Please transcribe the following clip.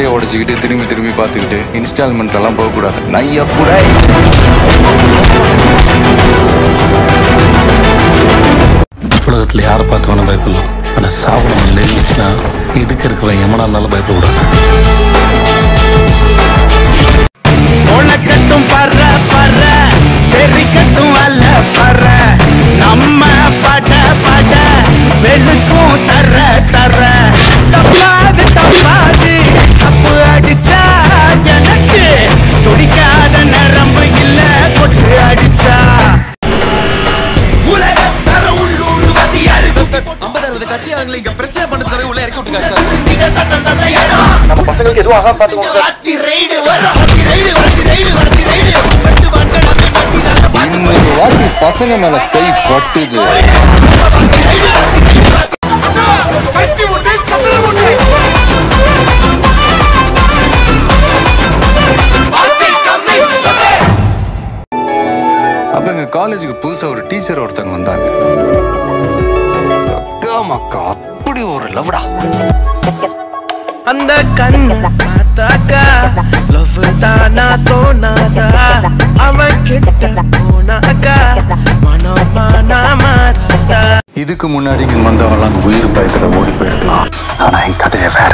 மண்டையை உடச்சிக்கிட்டு திரும்பி திரும்பி பார்த்துக்கிட்டு இன்ஸ்டால்மெண்ட்லாம் போகக்கூடாது நையா புடை உலகத்தில் யாரை பார்த்து வேணா பயப்படலாம் ஆனால் சாப்பிட நெருங்கிச்சுன்னா எதுக்கு இருக்கிற எமனா இருந்தாலும் பயப்படக்கூடாது உனக்கட்டும் பற பற தெரிக்கட்டும் அல்ல பற நம்ம பட பட வெளுக்கும் தர தர தப்பாது தப்பாது தப்பு அடிச்சா எனக்கு துடிக்காத நரம்பு இல்ல கொட்டு அடிச்சா உலக தர உள்ளூர் வதியாரு ஐம்பது அறுபது கட்சியாளங்களை இங்க பிரச்சனை பண்ணதுக்காக உள்ள இறக்கி விட்டுருக்காங்க சார் சட்டம் தந்த இடம் நம்ம பசங்களுக்கு எதுவும் ஆகாம பாத்துக்கோங்க சார் அத்தி ரைடு வரும் அத்தி ரைடு அத்தி ரைடு அத்தி ரைடு பட்டு வாங்க நம்ம கட்டி தான் இன்னொரு வாட்டி பசங்க மேல கை பட்டுது கட்டி விட்டு சதுர விட்டு அப்ப எங்க காலேஜுக்கு புதுசா ஒரு டீச்சர் ஒருத்தங்க வந்தாங்க அக்கா மக்கா அப்படி ஒரு லவ்டா அந்த கண்ணு பார்த்தாக்கா லவ் தானா தோணாதா அவன் கிட்ட போனாக்கா மனமானா மாறாதா இதுக்கு முன்னாடி இங்க வந்தவங்கலாம் உயிர் பயத்துல ஓடி போயிருக்கலாம் ஆனா என் கதையை வேற